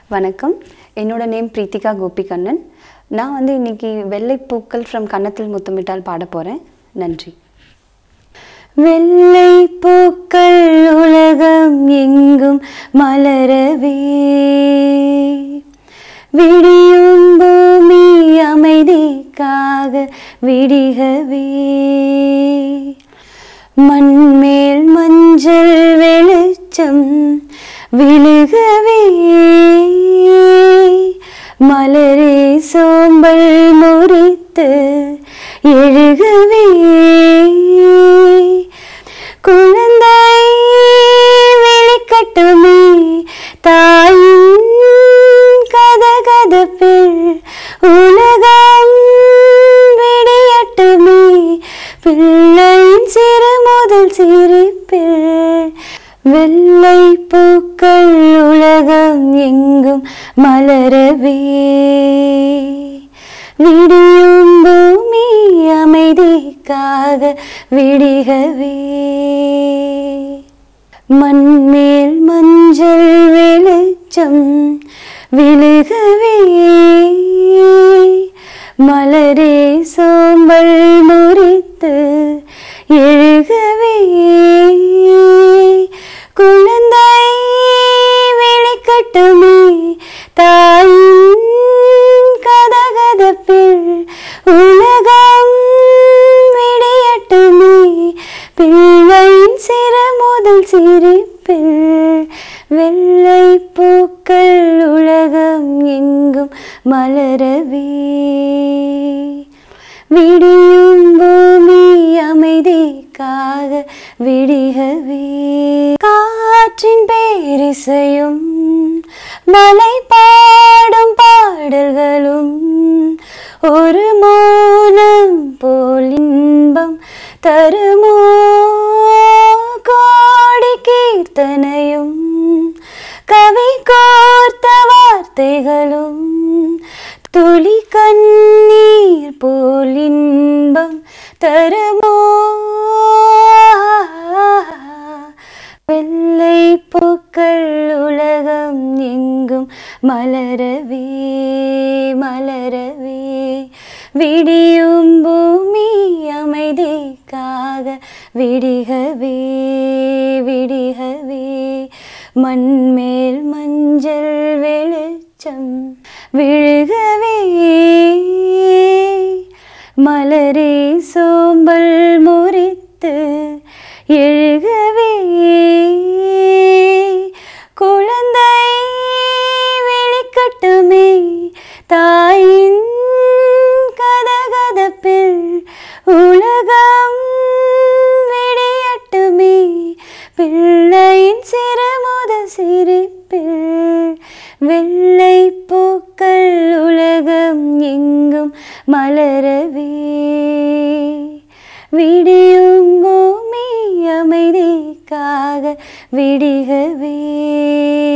வணக்கம் என்னோட நேம் பிரீத்திகா கோபிகண்ணன் நான் வந்து இன்னைக்கு வெள்ளைப்பூக்கள் ஃப்ரம் கன்னத்தில் முத்தமிட்டால் பாட போகிறேன் நன்றி வெள்ளை பூக்கள் உலகம் எங்கும் மலரவே விடியும் பூமி அமைதிக்காக விடிகவே மண்மேல் மஞ்சள் வெளிச்சம் விழுகவே மலரே சோம்பல் முறித்து எழுகவே குழந்தை விழிக்கட்டுமே தாயின் கதகதப்பில் உலகம் விடியட்டுமே பிள்ளையின் சிறு முதல் சிரிப்பில் வெள்ளை பூக்கள் உலகம் எங்கும் மலரவே விடியும் பூமி அமைதிக்காக விடிகவே மண்மேல் மஞ்சள் வெளிச்சம் விழுகவே மலரே சோம்பல் முறித்து எழுகவே குழந்தை விழிக்கட்டுமே தாயின் கதகதப்பில் உலகம் விடியட்டுமே பிள்ளையின் சிறு முதல் சிரிப்பில் வெள்ளை பூக்கள் உலகம் எங்கும் மலரவே விடியும் பூமி அமைதிக்காக விடிகவே காற்றின் பேரிசையும் மலை பாடும் பாடல்களும் ஒரு மௌனம் போல் இன்பம் தருமோ கோடி கீர்த்தனையும் கவி கோர்த்த வார்த்தைகளும் துளி கண்ணீர் போல் இன்பம் தருமோ வெள்ளை பூக்கள் உலகம் எங்கும் மலரவே மலரவே விடியும் பூமி அமைதிக்காக விடிகவே விடிகவே மண்மேல் மஞ்சள் வெளிச்சம் விழுகவே மலரே சோம்பல் முறித்து எழுகவே குழந்தை விழிக்கட்டுமே தாயின் கதகதப்பில் உலகம் விடியட்டுமே பிள்ளையின் சிறு முதல் சிரிப்பில் வெள்ளை பூக்கள் உலகம் எங்கும் மலரவே விடியும் பூமி அமைதிக்காக விடிகவே